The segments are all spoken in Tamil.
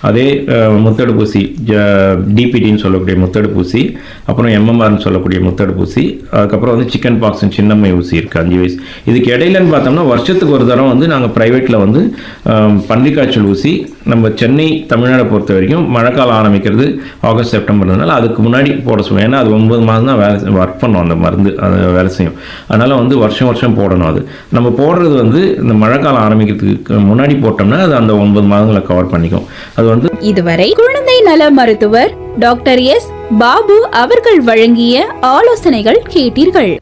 அதே அஹ், முத்தடுப்பூசி டிபிடின்னு சொல்லக்கூடிய முத்தடுப்பூசி அப்புறம் எம்எம்ஆர்னு சொல்லக்கூடிய முத்தடுப்பூசி அதுக்கப்புறம் வந்து சிக்கன் பாக்ஸ் சின்னம்மை ஊசி இருக்குது அஞ்சு வயசு இதுக்கு இடையிலன்னு பார்த்தோம்னா வருஷத்துக்கு ஒரு தரம் வந்து நாங்கள் ப்ரைவேட்டில் வந்து அஹ், பன்றிக்காய்ச்சல் ஊசி நம்ம சென்னை தமிழ்நாடை பொறுத்த வரைக்கும் மழைக்காலம் ஆரம்பிக்கிறது ஆகஸ்ட் செப்டம்பர்னால அதுக்கு முன்னாடி போட சொல்லுவோம் ஏன்னா அது ஒன்பது மாதம் தான் வேலை ஒர்க் பண்ணும் அந்த மருந்து அது வேலை செய்யும் அதனால் வந்து வருஷம் வருஷம் போடணும் அது நம்ம போடுறது வந்து இந்த மழைக்காலம் ஆரம்பிக்கிறதுக்கு முன்னாடி போட்டோம்னா அது அந்த ஒன்பது மாதங்களை கவர் பண்ணிக்கும் அது வந்து இதுவரை குழந்தை நல மருத்துவர் டாக்டர் எஸ் பாபு அவர்கள் வழங்கிய ஆலோசனைகள் கேட்டீர்கள்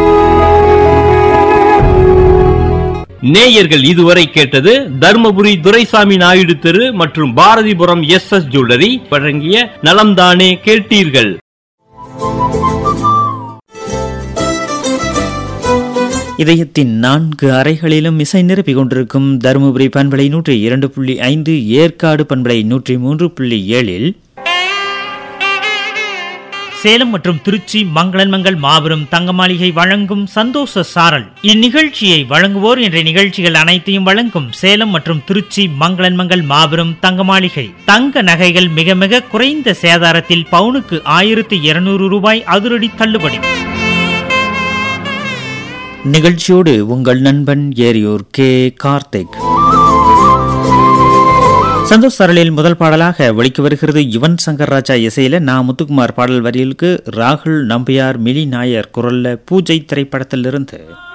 நேயர்கள் இதுவரை கேட்டது தர்மபுரி துரைசாமி நாயுடு தெரு மற்றும் பாரதிபுரம் எஸ் எஸ் ஜுவல்லரி வழங்கிய நலம்தானே கேட்டீர்கள் இதயத்தின் நான்கு அறைகளிலும் இசை நிரப்பிக் கொண்டிருக்கும் தருமபுரி பண்பலை நூற்றி இரண்டு புள்ளி ஐந்து ஏற்காடு பண்பலை நூற்றி மூன்று புள்ளி ஏழில் சேலம் மற்றும் திருச்சி மங்களன் மங்கள் மாபெரும் தங்க மாளிகை வழங்கும் சந்தோஷ சாரல் இந்நிகழ்ச்சியை வழங்குவோர் என்ற நிகழ்ச்சிகள் அனைத்தையும் வழங்கும் சேலம் மற்றும் திருச்சி மங்களன் மங்கள் மாபெரும் தங்க மாளிகை தங்க நகைகள் மிக மிக குறைந்த சேதாரத்தில் பவுனுக்கு ஆயிரத்தி இருநூறு ரூபாய் அதிரடி தள்ளுபடி நிகழ்ச்சியோடு உங்கள் நண்பன் ஏரியூர் கே கார்த்திக் சந்தோஷ் சரளில் முதல் பாடலாக ஒழிக்க வருகிறது யுவன் சங்கர் ராஜா இசையில நான் முத்துக்குமார் பாடல் வரிகளுக்கு ராகுல் நம்பியார் மிலி நாயர் குரல்ல பூஜை திரைப்படத்திலிருந்து